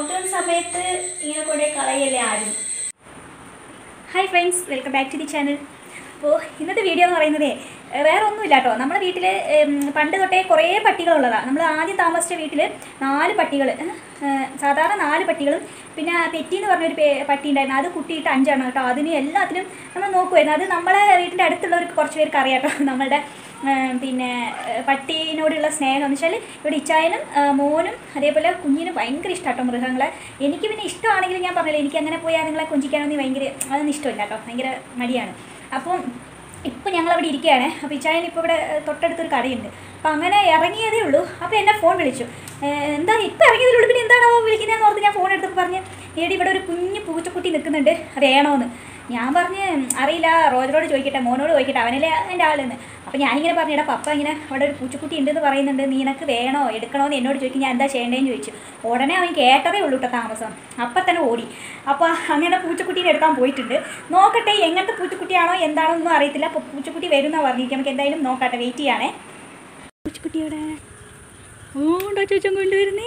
Lockdown സമയത്ത് ഇങ്ങനെ കൊണ്ടേ കളയല്ലേ ആരും hi friends welcome back to the channel അപ്പോൾ ഇന്നത്തെ വീഡിയോ എന്ന് പറയുന്നത് വേറെ ഒന്നുമില്ല കേട്ടോ നമ്മുടെ വീട്ടിൽ പണ്ട് തൊട്ടേ കുറേ പട്ടികളുള്ളതാണ് നമ്മൾ ആദ്യം താമസിച്ച വീട്ടിൽ നാല് പട്ടികൾ സാധാരണ നാല് പട്ടികളും പിന്നെ പെറ്റി എന്ന് പറഞ്ഞൊരു പേ പട്ടി ഉണ്ടായിരുന്നു അത് കുട്ടിയിട്ട് അഞ്ചെണ്ണം കേട്ടോ അതിന് എല്ലാത്തിനും നമ്മൾ നോക്കുമായിരുന്നു അത് നമ്മളെ വീട്ടിൻ്റെ അടുത്തുള്ളവർക്ക് കുറച്ച് പേർക്ക് അറിയാം കേട്ടോ നമ്മളുടെ ഏഹ് പിന്നെ ഏഹ് പട്ടീനോടുള്ള സ്നേഹം എന്ന് വെച്ചാൽ ഇവിടെ ഇച്ചായനും ഏഹ് മോനും അതേപോലെ കുഞ്ഞിനും ഭയങ്കര ഇഷ്ടമാട്ടോ മൃഗങ്ങളെ എനിക്ക് പിന്നെ ഇഷ്ടമാണെങ്കിലും ഞാൻ പറഞ്ഞില്ല എനിക്ക് അങ്ങനെ പോയി അതുങ്ങളെ കൊഞ്ചിക്കാനൊന്നും ഭയങ്കര അതൊന്നും ഇഷ്ടമില്ല കേട്ടോ ഭയങ്കര മടിയാണ് അപ്പം ഇപ്പം ഞങ്ങളവിടെ ഇരിക്കുകയാണ് അപ്പോൾ ഇച്ചായൻ ഇപ്പോൾ ഇവിടെ ഏഹ് തൊട്ടടുത്തൊരു കടയുണ്ട് അപ്പോൾ അങ്ങനെ ഇറങ്ങിയതേ ഉള്ളൂ അപ്പോൾ എന്നെ ഫോൺ വിളിച്ചു ഏഹ് എന്താ ഇപ്പോൾ ഇറങ്ങിയതേ ഉള്ളൂ പിന്നെ എന്താണോ വിളിക്കുന്നതെന്ന് ഓർത്ത് ഞാൻ ഫോൺ എടുത്തപ്പോൾ പറഞ്ഞ് ഏടി ഇവിടെ ഒരു കുഞ്ഞ് പൂച്ചക്കുട്ടി നിൽക്കുന്നുണ്ട് അത് വേണോന്ന് ഞാൻ പറഞ്ഞ് "ഉം, അറിയില്ല റോജറോട് ചോദിക്കട്ടെ മോനോട് ചോദിക്കട്ടെ അവനല്ലേ എൻ്റെ ആളെന്ന് അപ്പോൾ ഞാനിങ്ങനെ പറഞ്ഞു എടാ പപ്പ ഇങ്ങനെ അവിടെ ഒരു പൂച്ചക്കുട്ടി ഉണ്ടെന്ന് പറയുന്നുണ്ട് നിനക്ക് വേണോ എടുക്കണോ എന്ന് എന്നോട് ചോദിക്കും ഞാൻ എന്താ ചെയ്യേണ്ടതെന്ന് ചോദിച്ചു ഉടനെ അവൻ കേട്ടതേ ഉള്ളൂ കേട്ടോ താമസം അപ്പം തന്നെ ഓടി അപ്പോൾ അങ്ങനെ പൂച്ചക്കുട്ടീനെ എടുക്കാൻ പോയിട്ടുണ്ട് നോക്കട്ടെ എങ്ങനത്തെ പൂച്ചക്കുട്ടിയാണോ എന്താണോ ഒന്നും അറിയത്തില്ല അപ്പോൾ പൂച്ചക്കുട്ടി വരും എന്നാണ് പറഞ്ഞിരിക്കും നമുക്ക് എന്തായാലും നോക്കട്ടെ വെയിറ്റ് ചെയ്യണേ പൂച്ചക്കുട്ടിയോടെ ഓണ്ടോ ചോദിച്ചാൽ കൊണ്ടുവരുന്നേ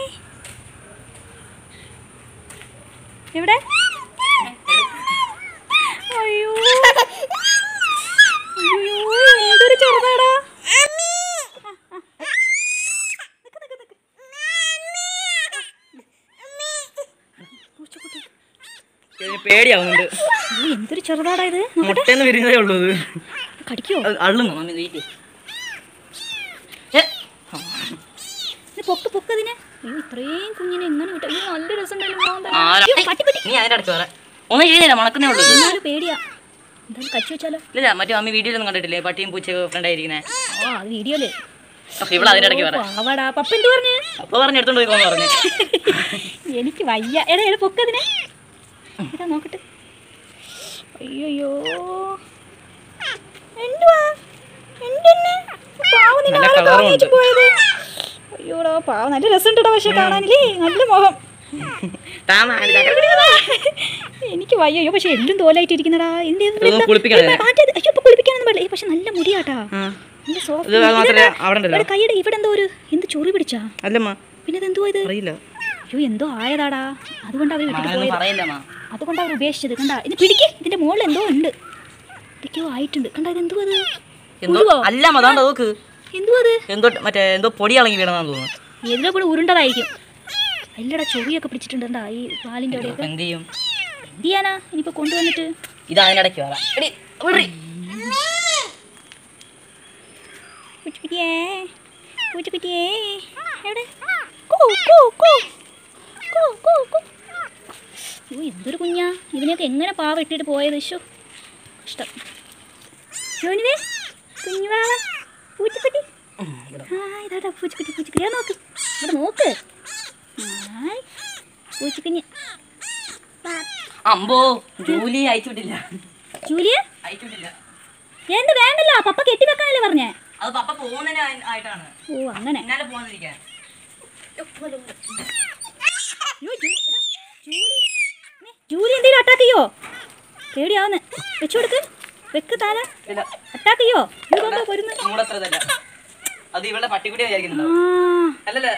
എവിടെ അയ്യോ അയ്യോ എന്തൊരു ചെറുതാടാ പൂച്ചക്കുട്ടി ഇതിന് പേടിയാവുന്നുണ്ട് അയ്യോ, എന്തൊരു ചെറുതാടാ ഇത് മുട്ടേന്ന് വിരിഞ്ഞതേ ഉള്ളൂ ഇത് കടിക്കോ അത് അള്ളുന്നു മമ്മി വെയിറ്റ് ഇത് പൊക്ക് പൊക്ക് അതിനെ അയ്യോ ഇത്രയും കുഞ്ഞിനെ എങ്ങനെ വിട്ടു അയ്യോ നല്ല രസം ഉണ്ടായിരുന്നു മോൻ തന്നെ. ആരാ അയ്യോ, പട്ടി പട്ടി നീ അതിന്റെ അടുത്ത് പറയാം ഒന്നും ചെയ്യുന്നില്ല മണക്കുന്നേ ഉള്ളൂ ഇത്. എന്നാലും പേടിയാ എന്തായാലും കച്ചു വെച്ചാലോ ഇല്ല മറ്റേ മമ്മി വീഡിയോയിലൊന്നും കണ്ടിട്ടില്ലേ പട്ടിയും പൂച്ചയൊക്കെ ഫ്രണ്ട് ആയിരിക്കുന്നേ ആ അത് വീഡിയോയില് ഇവിടെ അതിന്റെ ഇടയ്ക്ക് പറയാം പാവാടാ പപ്പ എന്ത് പറഞ്ഞു അപ്പൊ പറഞ്ഞു എടുത്തോണ്ട് പോയിക്കോന്ന് പറഞ്ഞു എനിക്ക് വയ്യ എടാ എടാ പൊക്കതിനെ എടാ നോക്കട്ടെ അയ്യോ എന്തുവാ എന്തെന്നെ പാവം നിന്നെ നല്ല ആരാ colour ഉം താങ്ങി വെച്ച് ഉണ്ട്. പോയത് അയ്യോടാ പാവം നല്ല രസമുണ്ടോ പക്ഷെ കാണാനില്ലേ നല്ല മുഖം താമ എനിക്ക് വയ്യ അയ്യോ പക്ഷെ എല്ലും തോലായിട്ടിരിക്കുന്നടാ എന്ത് ചെയ്തു? ഇതൊന്ന് എന്താ? കുളിപ്പിക്കണേ? ഇല്ല, മാറ്റരുത്. അയ്യോ ഇപ്പൊ കുളിപ്പിക്കാനൊന്നും പാടില്ല ഏയ്, പക്ഷെ നല്ല മുടിയാട്ടാ നല്ല soft ഇത് മുടി. മാത്രമല്ല ഇതെന്താ? അവിടെ ഉണ്ടല്ലോ ഇവിടെ കൈയുടെ ഇവിടെ എന്തോ ഒരു എന്ത് ചൊറി പിടിച്ചാ അല്ലമ്മ പിന്നെ ഇതെന്തുവാ ഇത് അറിയില്ല അയ്യോ എന്തോ ആയതാടാ അതുകൊണ്ട് അവർ വിട്ടിട്ട് അങ്ങനൊന്നും പോയത് പറയില്ലമ്മ അതുകൊണ്ട് അവർ ഉപേക്ഷിച്ചത് കണ്ട ഇത് പിടിക്ക് ഇതിന്റെ മുകളിൽ എന്തോ ഉണ്ട് എന്തൊക്കെയോ ആയിട്ടുണ്ട് കണ്ട ഇത് എന്തുവാ ഇത് എന്തോ ഉരുവോ? അല്ലമ്മ അതാണ്ട് നോക്ക് എന്തുവാ അത് എന്തോ മറ്റേ എന്തോ പൊടി ഇളങ്ങി വീണതാന്ന് തോന്നുന്നു ഏതിലോ കൂടെ ഉരുണ്ടതായിരിക്കും എല്ലടാ ചൊറിയൊക്കെ പിടിച്ചിട്ടുണ്ട് കണ്ടാ ഈ പാലിന്റെ അപ്പൊ അവിടെയൊക്കെ എന്ത് ചെയ്യും എന്ത് ചെയ്യാനാ ഇനിയിപ്പോ കൊണ്ടുവന്നിട്ട് ഇത് അതിനിടയ്ക്ക് പറയാം എടി വിടറി. പൂച്ചക്കുട്ടിയേ പൂച്ചക്കുട്ടിയേ എവിടെ കൂ, കൂ, കൂ. കൂ, കൂ, കൂ. അയ്യോ എന്തൊരു കുഞ്ഞാ ഇതിനെയൊക്കെ എങ്ങനെ പാവ ഇട്ടിട്ട് പോയത് ശോ കഷ്ടം ജോനിവേ കുഞ്ഞു വാവ പൂച്ചക്കുട്ടി ആ ഇതാടാ പൂച്ചക്കുട്ടി പൂച്ചക്കുട്ടി ആ നോക്ക് ഇവിടെ നോക്ക് ഹായ് പൂച്ചക്കുഞ്ഞ് അമ്പോ ജോലി അയച്ചുവിട്ടില്ല ജൂലിയ അയച്ചുവിട്ടില്ല എന്ത് വേണ്ടല്ലോ പപ്പ കെട്ടി വെക്കാനല്ലേ പറഞ്ഞേ അത് പപ്പ പോകുന്നതിന് ആയിട്ടാണ് ഓ അങ്ങനെ പിന്നാലെ പോകാതിരിക്കാൻ അയ്യോ, ജൂ- എടാ, ജൂലി നീ ജൂലി എന്തെങ്കിലും അറ്റാക്ക് ചെയ്യോ പേടിയാവുന്ന് വെച്ചു കൊടുക്ക് വെക്ക് താല ഇല്ല അറ്റാക്ക് ചെയ്യോ ഇതൊക്കെ വരുന്നു മൂടത്ര ഇതല്ല അത് ഇവളുടെ പട്ടിക്കുട്ടി ആ വിചാരിക്കുന്നുണ്ടോ അല്ലല്ല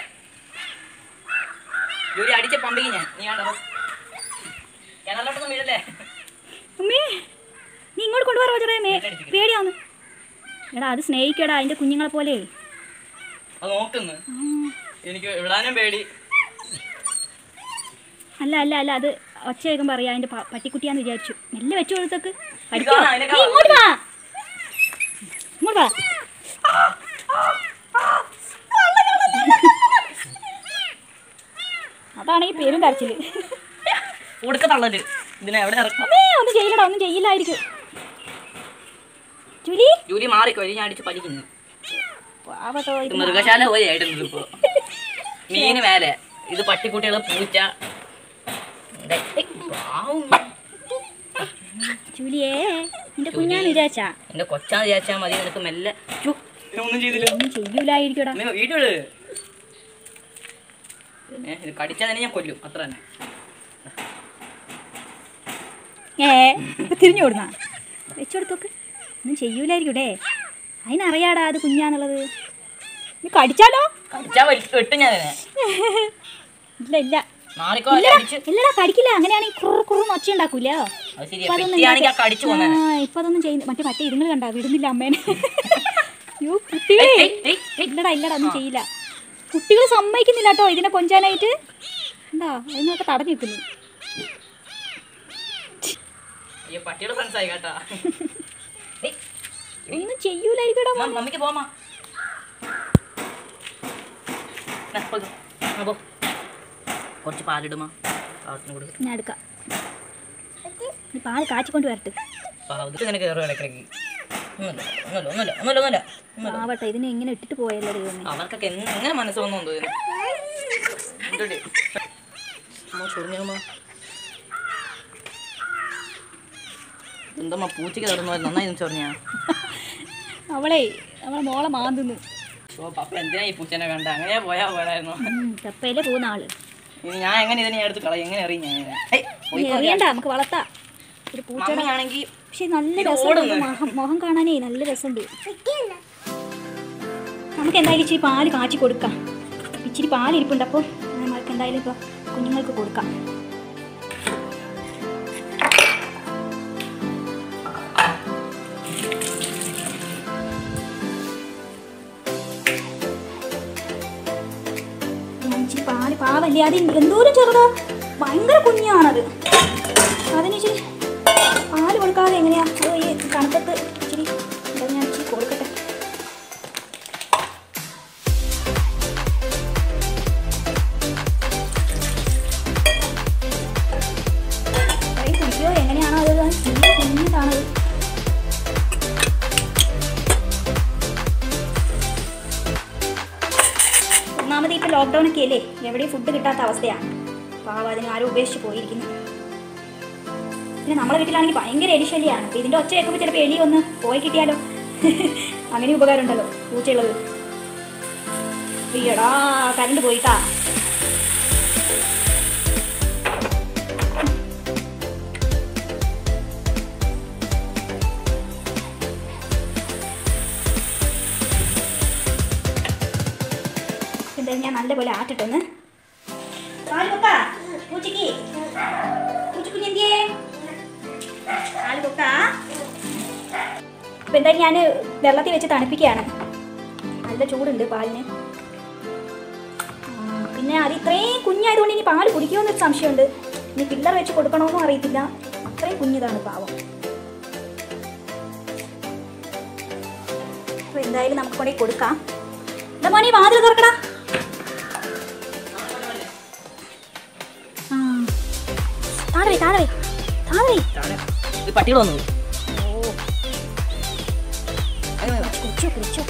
ജോലി അടിച്ച പമ്പിക്ക് ഞാൻ നീ കണ്ടോ കിണറിലോട്ടൊന്നും വീഴല്ലേ ഉമ്മേ നീ ഇങ്ങോട്ട് കൊണ്ടുപോകാൻ റോജറേ മേ ബെല്ലടിപ്പിക്ക്. പേടിയാവുന്നു എടാ അത് സ്നേഹിക്കടാ അതിന്റെ കുഞ്ഞുങ്ങളെ പോലെ അത് നോക്കുന്നു എനിക്ക് വിടാനും പേടി അല്ല അല്ല അല്ല അത് ഒച്ച കേൾക്കുമ്പോൾ അറിയാം അതിന്റെ പ- പട്ടിക്കുട്ടിയാന്ന് വിചാരിച്ചു മെല്ലെ വെച്ചു കൊടുത്തേക്ക് ഇത് പഠിക്കോ കാണാം, അതിനെ നീ ഇങ്ങോട്ട് വാ ഇങ്ങോട്ട് വാ അതാണ് ഈ പേരും കരച്ചില് ഉടുക്ക തള്ളല് ഇതിനെ എവിടെ ഇറക്കും അമ്മേ ഒന്നും ചെയ്യില്ലടാ ഒന്നും ചെയ്യില്ലായിരിക്കും ജൂലി ജോലി മാറിക്കോ ഞാൻ അടിച്ച് പഠിക്കുന്നു പാവട്ടോ ഇത് മൃഗശാല പോലെ ആയിട്ടുണ്ട് ഇപ്പൊ മീന് മേലെ ഇത് പട്ടിക്കുട്ടികള് പൂച്ച ദേ, ഏയ്, പാവം. ജൂലിയേ നിന്റെ കുഞ്ഞാന്ന് വിചാരിച്ചാ എന്റെ കൊച്ചാന്ന് വിചാരിച്ചാ മതി നിനക്ക് മെല്ലെ ഛു, ഞാൻ ഒന്നും ചെയ്തില്ല ഒന്നും ചെയ്യൂലായിരിക്കടാ അമ്മേ, വീട്ടില് ഏ ഇത് കടിച്ചാൽ തന്നെ ഞാൻ കൊല്ലും അത്ര തന്നെ ഏ ഇപ്പൊ തിരിഞ്ഞു കൊടുന്നാ വെച്ചെടുത്തോക്ക് ഒന്നും ചെയ്യൂലായിരിക്കൂടേ അതിനറിയാടാ അത് കുഞ്ഞാന്നുള്ളത് നീ കടിച്ചാലോ കടിച്ചാ വലി- വെട്ടും ഞാൻ അതിനെ ഇല്ല ഇല്ല മാറിക്കോ ഇല്ലടാ അടിച്ച് ഇല്ലടാ കടിക്കില്ല അങ്ങനെയാണെങ്കിൽ കുറു കുറു ഒച്ച ഉണ്ടാക്കൂല അത് ശരിയാ പെറ്റിയാണെങ്കിൽ ആ കടിച്ചു പോന്നെ ആ ഇപ്പൊ അതൊന്നും ചെയ്യുന്നു മറ്റേ മറ്റേ ഇതുങ്ങൾ കണ്ടാ വിടുന്നില്ല അമ്മേനെ അയ്യോ കുട്ടികളെ ഇല്ലടാ ഇല്ലടാ ഒന്നും ചെയ്യില്ല കുട്ടികൾ സമ്മതിക്കുന്നില്ല കേട്ടോ ഇതിനെ കൊഞ്ചാനായിട്ട് എന്താ അതിനൊക്കെ തടഞ്ഞു നിൽക്കുന്നു അയ്യോ പട്ടിയുടെ ഫ്രണ്ട്സ് ആയി കേട്ടാ ഏയ്, ഒന്നും ചെയ്യൂലായിരിക്കടാ മ- മമ്മിക്ക് പോമാ നാ, പോയി. ആ, പോ. കുറച്ച് പാലിടുമാ പാവത്തിന് കൊടുക്കും ഞാൻ എടുക്കാം നീ പാല് കാച്ചിക്കൊണ്ട് വരട്ടെ പാവത്തിന് ഇങ്ങനെ കയറും ഇടയ്ക്കിടയ്ക്ക് ഒന്നുമില്ല ഒന്നുമില്ല ഒന്നുമില്ല ഒന്നുമില്ല ഒന്നുമില്ല ഒന്നുമില്ല ആവട്ടെ ഇതിനെ എങ്ങനെ ഇട്ടിട്ട് പോയല്ലോ ദൈവമേ അവർക്കൊക്കെ എന്ന് എങ്ങനെ മനസ്സ് വന്നു തോന്നുന്നു എന്തോടി അമ്മ ചൊറിഞ്ഞമ്മ എന്തമ്മ പൂച്ചയ്ക്ക് തുറന്നു നന്നായി ചൊറിഞ്ഞാ അവളെ നമ്മളെ മോളെ മാന്തുന്നു ഓ പപ്പ എന്തിനാ ഈ പൂച്ചനെ കണ്ട അങ്ങനെ പോയാ പോരായിരുന്നു ചപ്പയിലെ പോകുന്ന ആള് ഇനി ഞാൻ എങ്ങനെ ഇതിനെ എടുത്ത് കളയും എങ്ങനെ അറിയും ഞാൻ ഇതിനെ? ഹേയ്, നീ പോയിക്കോ. എറിയണ്ട നമുക്ക് വളർത്താം ഒരു പൂച്ചയുടെ മമ്മിയാണെങ്കി പക്ഷെ നല്ല ഇത് രസമുണ്ട് ഓടുന്നു. മുഖം മുഖം കാണാനേ നല്ല രസമുണ്ട് നമുക്ക് എന്തായാലും ഇച്ചിരി പാല് കാച്ചി കൊടുക്കാം ഇച്ചിരി പാല് ഇരിപ്പുണ്ട് അപ്പോൾ നമുക്ക് എന്തായാലും ഇപ്പോൾ കുഞ്ഞുങ്ങൾക്ക് കൊടുക്കാം ഞാൻ ഇച്ചിരി പാല് പാവല്ലേ അത് എന്തോരം ചെറുതാ ഭയങ്കര കുഞ്ഞാണത് അതിന് ഇച്ചിരി പാല് കൊടുക്കാതെ എങ്ങനെയാ അതോ ഈ തണുപ്പത്ത് ഇച്ചിരി എന്താ ഞാൻ ഇച്ചിരി കൊടുക്കട്ടെ കൈ കുടിക്കോ എങ്ങനെയാണോ അത് നല്ല കുഞ്ഞിതാണത് ഒന്നാമത് ഇപ്പോൾ ലോക്ക്ഡൗൺ ഒക്കെ അല്ലേ എവിടെയും ഫുഡ് കിട്ടാത്ത അവസ്ഥയാണ് പാവം അതിന് ആരും ഉപേക്ഷിച്ച് പോയിരിക്കുന്നു പിന്നെ നമ്മളെ വീട്ടിലാണെങ്കിൽ ഭയങ്കര എലിശല്യാണ് അപ്പോൾ ഇതിൻ്റെ ഒച്ച കേൾക്കുമ്പോൾ ചിലപ്പോൾ എലി ഒന്ന് പോയി കിട്ടിയാലോ അങ്ങനെ ഉപകാരം ഉണ്ടല്ലോ പൂച്ചയുള്ളത് അയ്യടാ കറണ്ട് പോയിട്ടാ എന്തായാലും ഞാൻ നല്ലപോലെ ആട്ടിട്ടൊന്ന് പാല് കൊക്കാ പൂച്ചയ്ക്ക് പൂച്ചക്കുഞ്ഞ് എന്തിയേ പാല് കൊക്കാ ഇപ്പം എന്തായാലും ഞാൻ വെള്ളത്തിൽ വെച്ച് തണുപ്പിക്കുകയാണ് നല്ല ചൂടുണ്ട് പാലിന് ആ, പിന്നെ അത് ഇത്രയും കുഞ്ഞായതുകൊണ്ട് ഇനി പാല് കുടിക്കുമെന്നൊരു സംശയമുണ്ട് ഇനി പില്ലർ വെച്ച് കൊടുക്കണമെന്നും അറിയത്തില്ല അത്രയും കുഞ്ഞിതാണ് പാവം അപ്പോൾ എന്തായാലും നമുക്ക് കൊണ്ടേ കൊടുക്കാം എന്താ മോനെ വാതിൽ തുറക്കടാ ആ. താഴെ വേ, താഴെ വേ, താഴെ വേ. താഴെ. ഇത് പട്ടിയുടെ വന്നു ഓ കുടിച്ചോ കുടിച്ചോ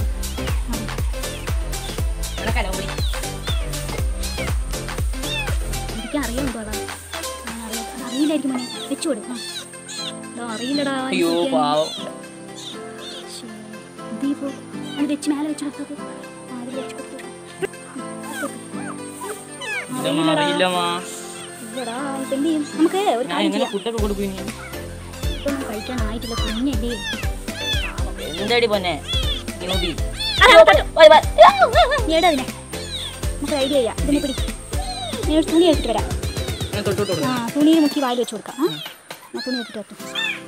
നിനക്കല്ല ഓടി എനിക്ക് അറിയാമോ അതാ അറിയില്ലായിരിക്കും മോനെ വെച്ചു കൊടു ആ ഇതാ അറിയില്ലടാ അയ്യോ ഇതൊക്കെയാണ്. പാവം ശ്ശേ, ദീപു അത് വെച്ച് മേലെ വെച്ച് കൊടുത്തത് ആരും വെച്ച് കൊടുത്തു ഇതൊന്നും അറിയില്ലമ്മാ ഇല്ലടാ ഇപ്പം എന്ത് ചെയ്യും നമുക്ക് ഒരു ഞാൻ കാര്യം എങ്ങനെ ചെയ്യാം ഫുഡൊക്കെ കൊടുക്കും ഇനി ഇതൊന്നും കഴിക്കാനായിട്ടില്ല കുഞ്ഞല്ലേ എന്താടി പൊന്നെ ന്യൂബി നീടാ അതിനെ നമുക്ക് ഐഡിയ ചെയ്യാം ഇതിനെ പിടി ഞാൻ ഒരു തുണി എടുത്തിട്ട് വരാം ഞാൻ തൊട്ട് തൊട്ട് ആ തുണിയിൽ മുക്കി വായിൽ വെച്ച് കൊടുക്കാം ആ ഞാൻ തുണി എടുത്തിട്ട് എത്തും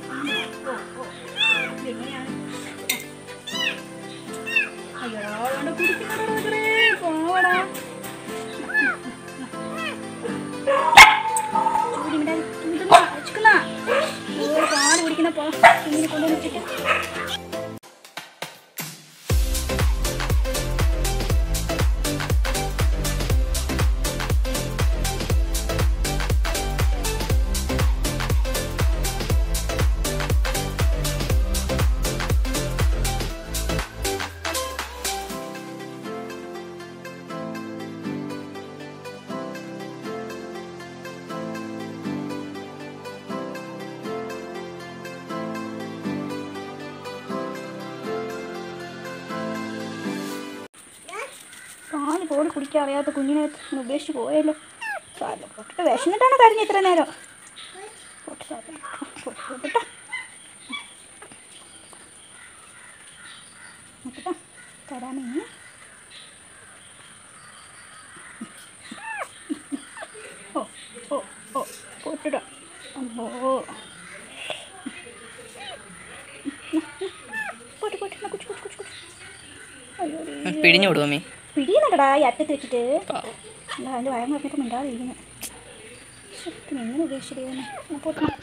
പാല് കുടിക്കുന്ന പോ ഇങ്ങനെ കൊണ്ടുവന്ന് വെച്ചിട്ട് പാല് പോലും കുടിക്കാൻ അറിയാത്ത കുഞ്ഞിനെ ഒന്ന് ഉപേക്ഷിച്ച് പോയല്ലോ സാരില്ല പൊട്ടിട്ട് വിശന്നിട്ടാണ് കരഞ്ഞ് ഇത്ര നേരം പൊട്ടി സാരില്ല. പൊട്ടി, പൊട്ടിട്ടാ. പൊട്ടിട്ടാ. തരാമേ ഓ പിടിഞ്ഞു വിടും മമ്മി പിടിയുന്നുണ്ടടാ ഈ അറ്റത്ത് വെച്ചിട്ട് എന്താ അതിൻ്റെ വയറ് പറഞ്ഞിട്ട് മിണ്ടാതിരിക്കുന്നു പിന്നെ എങ്ങനെ ഉപേക്ഷിച്ചിരിക്കുന്നു പോട്ടെ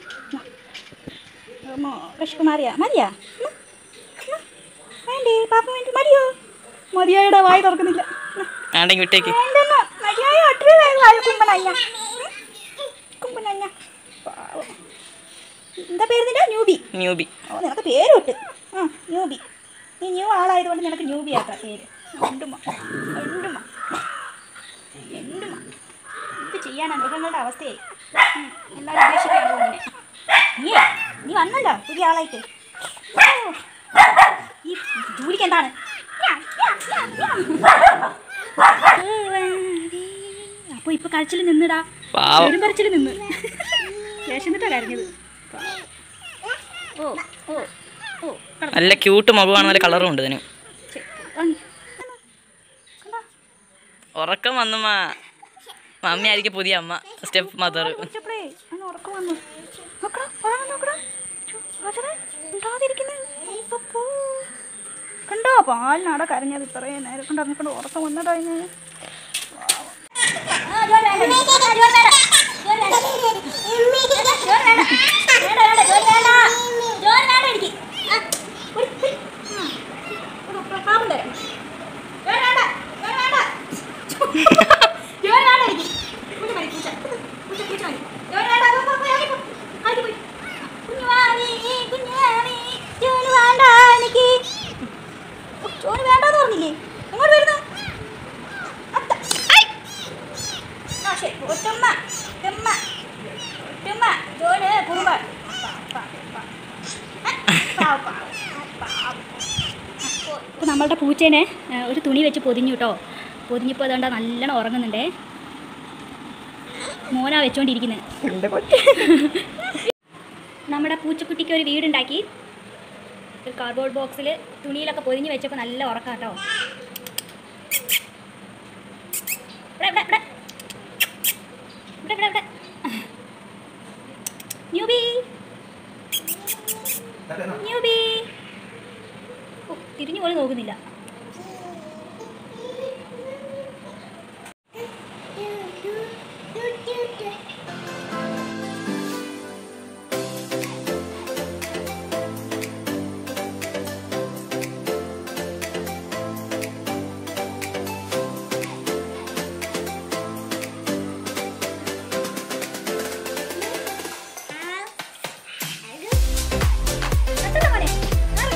വിശക്ക് മാറിയാ മതിയാ ഉം. ഉം. വേണ്ടേ പാപ്പ വേണ്ടി മതിയോ മതിയായിടാ വായി തുറക്കുന്നില്ല ഉം. ആണ്ടെങ്കിൽ വിട്ടേക്ക് വേണ്ടെന്ന് മതിയായ ഒത്തിരി വേഗം വായ കുമ്പനഞ്ഞ കുമ്പനഞ്ഞ പാവം എന്താ പേര് നിന്റെ ന്യൂബി ന്യൂബി ഓ നിനക്ക് പേര് വിട്ട് ആ ന്യൂബി നീ ന്യൂ ആളായതുകൊണ്ട് നിനക്ക് ന്യൂബി ആക്കാം പേര് രണ്ടുമ രണ്ടുമ രണ്ടുമ എന്ത് ചെയ്യാനാ മൃഗങ്ങളുടെ അവസ്ഥയായി ഉം, എല്ലാവരും ഉപേക്ഷിക്കാണ് തന്നെ നീ നീ വന്നല്ലോ പുതിയ ആളായിട്ട് ഓ, ഈ ജൂലിക്ക് എന്താണ് അപ്പോൾ ഇപ്പൊ കരച്ചിൽ നിന്നിടാ പാവം പെരുമ്പരച്ചിൽ നിന്ന് വിശന്നിട്ടാ കരഞ്ഞത് ഓ ഓ ഓ കടന്നു. നല്ല ക്യൂട്ട് മുഖമാണ് നല്ല കളറും ഉണ്ട് ഇതിന് ശരി. അങ്ങ്. കണ്ടോ? ഉറക്കം വന്നുമ്മ മമ്മി ആയിരിക്കും പുതിയ അമ്മ സ്റ്റെപ്പ് മദർ വിളിച്ചപ്പോഴേ അങ്ങ് ഉറക്കം വന്നു നോക്കടാ ഉറങ്ങാൻ നോക്കടാ ചോ, വാസനെ, മിണ്ടാതിരിക്കുന്നെ. അപ്പപ്പോ. കണ്ടോ പാലിനാടെ കരഞ്ഞത് ഇത്രയും നേരം കണ്ടോ കണ്ടോ ഉറക്കം വന്നടാ ഇങ്ങനെ ചോറ് വേണ്ടാന്ന് പറഞ്ഞില്ലേ എങ്ങോട്ട് വരുന്നു അത്ത. ഐ. ആ ശരി ഒറ്റമ്മ ഒറ്റമ്മ ഒറ്റമ്മ ജോന് കുറുമ്പ ഇപ്പോൾ നമ്മളുടെ പൂച്ചേനെ ആ, ഒരു തുണി വെച്ച് പൊതിഞ്ഞു കേട്ടോ പൊതിഞ്ഞപ്പോൾ അതുകൊണ്ട് നല്ലോണം ഉറങ്ങുന്നുണ്ടേ മോനാ വെച്ചോണ്ടിരിക്കുന്നത് നമ്മുടെ പൂച്ചക്കുട്ടിക്ക് ഒരു വീടുണ്ടാക്കി ഒരു കാർഡ്ബോർഡ് ബോക്സിൽ തുണിയിലൊക്കെ പൊതിഞ്ഞ് വെച്ചപ്പോൾ നല്ല ഉറക്കാം കേട്ടോ ഇവിടെ ഇവിടെ ഇവിടെ ഇവിടെ ഇവിടെ ഇവിടെ ന്യൂബി ന്യൂബി ഓ തിരിഞ്ഞു പോലും നോക്കുന്നില്ല കണ്ടോ മോനെ? മാറ്.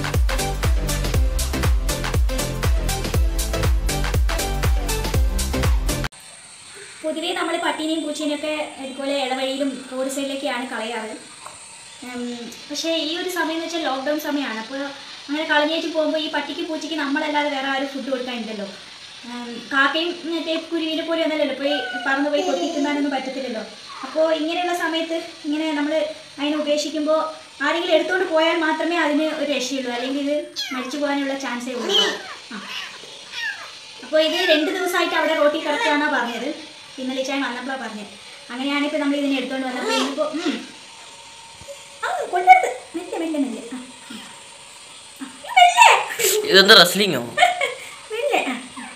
പൊതുവേ നമ്മൾ പട്ടീനെയും പൂച്ചേനെയും ഒക്കെ ഇതുപോലെ ഇടവഴിയിലും റോഡ് സൈഡിലൊക്കെയാണ് കളയാറ് ഉം, പക്ഷേ ഈ ഒരു സമയം എന്ന് വെച്ചാൽ ലോക്ക്ഡൗൺ സമയമാണ് അപ്പോൾ അങ്ങനെ കളഞ്ഞേച്ച് പോകുമ്പോൾ ഈ പട്ടിക്ക് പൂച്ചയ്ക്ക് നമ്മളല്ലാതെ വേറെ ആരും ഫുഡ് കൊടുക്കാനുണ്ടല്ലോ ഉം, കാക്കയും മറ്റേ കുരുവിനെ പോലെ ഒന്നല്ലല്ലോ പോയി പറന്ന് പോയി കൊത്തി തിന്നാനൊന്നും പറ്റത്തില്ലല്ലോ അപ്പോൾ ഇങ്ങനെയുള്ള സമയത്ത് ഇങ്ങനെ നമ്മൾ അതിനെ ഉപേക്ഷിക്കുമ്പോൾ ആരെങ്കിലും എടുത്തുകൊണ്ട് പോയാൽ മാത്രമേ അതിന് ഒരു രക്ഷയുള്ളൂ അല്ലെങ്കിൽ ഇത് മരിച്ചു പോകാനുള്ള ചാൻസേ ഉള്ളൂ ആ അപ്പോൾ ഇത് രണ്ട് ദിവസമായിട്ട് അവിടെ റോട്ടിൽ കിടക്കുകയാണെന്നാണ് പറഞ്ഞത് ഇന്നലെ ചായ വന്നപ്പോഴാണ് പറഞ്ഞത് അങ്ങനെയാണ് ഇപ്പോൾ നമ്മൾ ഇതിനെ എടുത്തുകൊണ്ട് വന്നപ്പോൾ ഇന്നിപ്പോൾ ഉം. ആ, കൊല്ലരുത് മെല്ലെ മെല്ലെ മെല്ലെ ആ ഉം. ആ, ഈ മെല്ലെ ഇതെന്ത് റെസ്ലിങ്ങോ മെല്ലെ ആ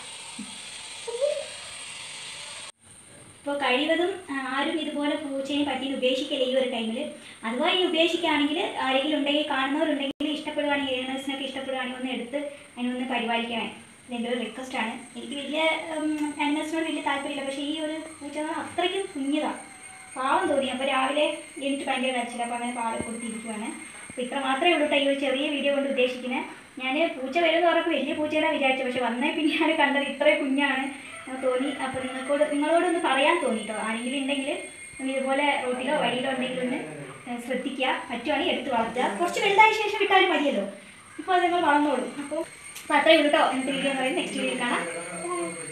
ഇപ്പോൾ കഴിവതും ആ, ആരും ഇതുപോലെ പൂച്ചയെ പറ്റി ഉപേക്ഷിക്കില്ല ഈ ഒരു ടൈമിൽ അഥവാ ഈ ഉപേക്ഷിക്കുകയാണെങ്കിൽ ആരെങ്കിലും ഉണ്ടെങ്കിൽ കാണുന്നവരുണ്ടെങ്കിൽ ഇഷ്ടപ്പെടുകയാണെങ്കിൽ ഏണേഴ്സിനൊക്കെ ഇഷ്ടപ്പെടുകയാണെങ്കിൽ ഒന്ന് എടുത്ത് അതിനൊന്ന് പരിപാലിക്കാൻ എൻ്റെ ഒരു റിക്വസ്റ്റ് ആണ് എനിക്ക് വലിയ ആനിമൽസിനോട് വലിയ താല്പര്യമില്ല പക്ഷേ ഈ ഒരു പൂച്ച എന്ന് പറഞ്ഞാൽ അത്രയ്ക്കും കുഞ്ഞതാണ് പാവം തോന്നി അപ്പോൾ രാവിലെ എനിക്ക് ഭയങ്കര കരച്ചില്ല അപ്പോൾ അങ്ങനെ പാല് കൊടുത്തിരിക്കുവാണ് അപ്പോൾ ഇത്ര മാത്രമേ ഉള്ളൂ കേട്ടോ ഈ ഒരു ചെറിയ വീഡിയോ കൊണ്ട് ഉദ്ദേശിക്കുന്നത് ഞാൻ പൂച്ച വരുമെന്ന് പറഞ്ഞപ്പോൾ വലിയ പൂച്ചയാണ് വിചാരിച്ചത് പക്ഷെ വന്നേ പിന്നെയാണ് കണ്ടത് ഇത്രയും കുഞ്ഞാണ് എന്ന് തോന്നി അപ്പോൾ നിങ്ങൾക്കോട് നിങ്ങളോടൊന്ന് പറയാൻ തോന്നി കേട്ടോ ആരെങ്കിലും ഉണ്ടെങ്കിൽ ഒന്ന് ഇതുപോലെ റോട്ടിലോ വഴിയിലോ ഉണ്ടെങ്കിൽ ഒന്ന് ഏഹ് ശ്രദ്ധിക്കുക പറ്റുവാണെങ്കിൽ എടുത്ത് വളർത്തുക കുറച്ച് വലുതായ ശേഷം വിട്ടാലും മതിയല്ലോ ഇപ്പോൾ അത് നിങ്ങൾ വളർന്നോളും അപ്പോൾ അപ്പോൾ അത്രയേ ഉള്ളൂ കേട്ടോ ഇന്നത്തെ വീഡിയോ എന്ന് പറയുന്നത് നെക്സ്റ്റ് വീഡിയോ കാണാം